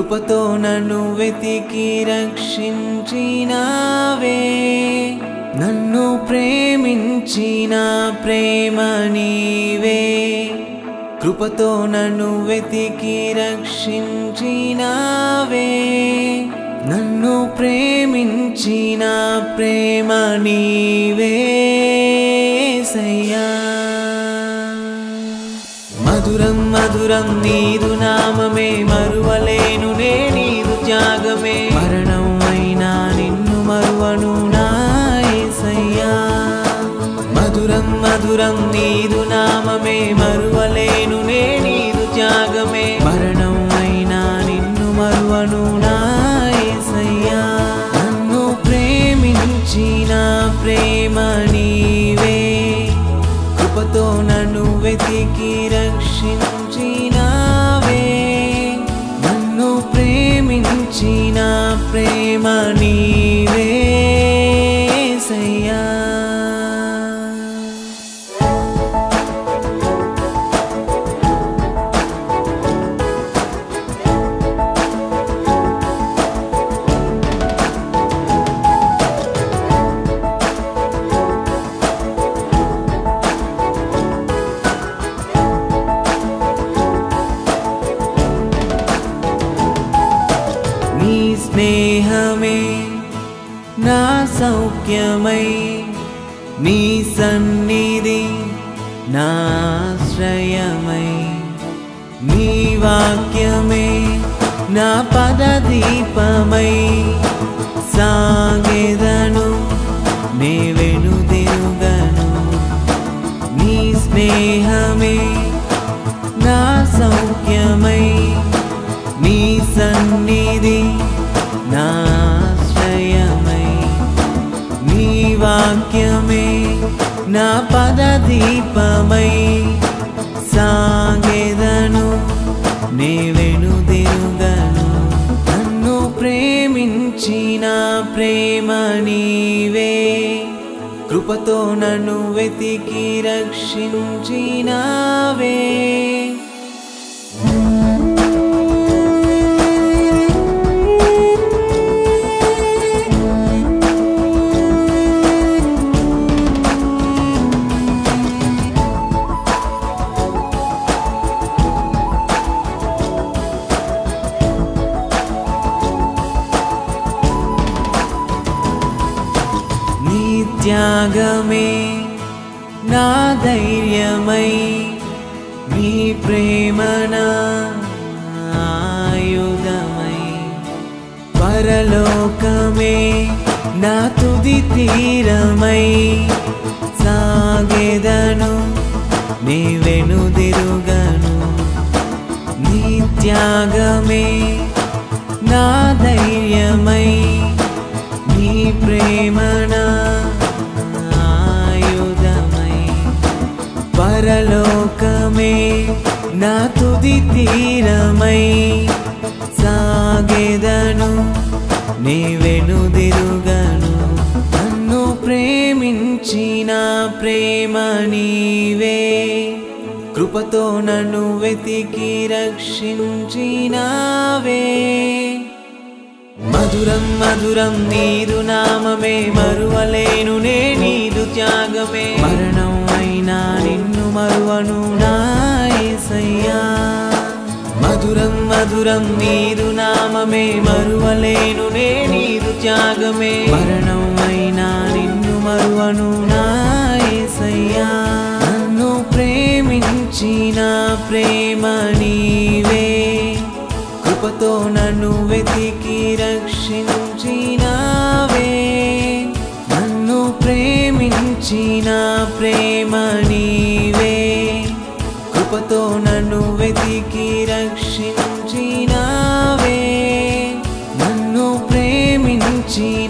కృపతో నన్ను వెతికి రక్షించినావే నన్ను ప్రేమించిన ప్రేమ నీవే కృపతో నన్ను వెతికి రక్షించినావే నన్ను ప్రేమించిన ప్రేమ నీవే సయ్యా మధురం మధురం నీదు నామమే మరువలేను నే నీదు త్యాగమే మరణం అయినా నిన్ను మరువను నాయసయ్యా మధురం మధురం నీదు నామమే మరువలేను నే నీదు త్యాగమే మరణం అయినా నిన్ను మరువను నాయసయ్యా నన్ను ప్రేమించిన ప్రేమ నీవే కృపతో నన్ను వెతికి రక్షించినావే నన్ను ప్రేమించిన ప్రేమ నీవే సయ్యా నీ స్నేహమే నా సౌఖ్యమై నీ సన్నిధి నా ఆశ్రయమై నీ వాక్యమే నా పదదీపమై సాగెదను నే వెనుదిరుగను నీ స్నేహమే నా సౌఖ్యమై నీ సన్నిధి నా ఆశ్రయమై నీ వాక్యమే నా పదదీపమై సాగెదను నే వెనుదిరుగను నన్ను ప్రేమించిన ప్రేమ నీవే కృపతో నన్ను వెతికి రక్షించినావే నీ త్యాగమే నా ధైర్యమై నీ ప్రేమనా ఆయుధమై పరలోకమే నా తుది తీరమై సాగెదను నీ వెనుదిరుగను నీ త్యాగమే నా ధైర్యమై నీ ప్రేమనా ఆయుధమై పరలోకమే నా తుది తీరమై సాగెదను నీ వెనుదిరుగను నన్ను ప్రేమించిన ప్రేమ నీవే కృపతో నన్ను వెతికి రక్షించినావే మధురం మధురం నీదు నామమే మరువలేను నే నీదు త్యాగమే మరణం అయినా నిన్ను మరువను నాయసయ్యా మధురం మధురం నీదు నామమే మరువలేను నే నీదు త్యాగమే మరణం అయినా నిన్ను మరువను నాయసయ్యా నన్ను ప్రేమించిన ప్రేమ నీవే కృపతో నన్ను వెతికి రక్షించినావే నన్ను ప్రేమించిన ప్రేమ నీవే కృపతో నన్ను వెతికి రక్షించినావే నన్ను ప్రేమించిన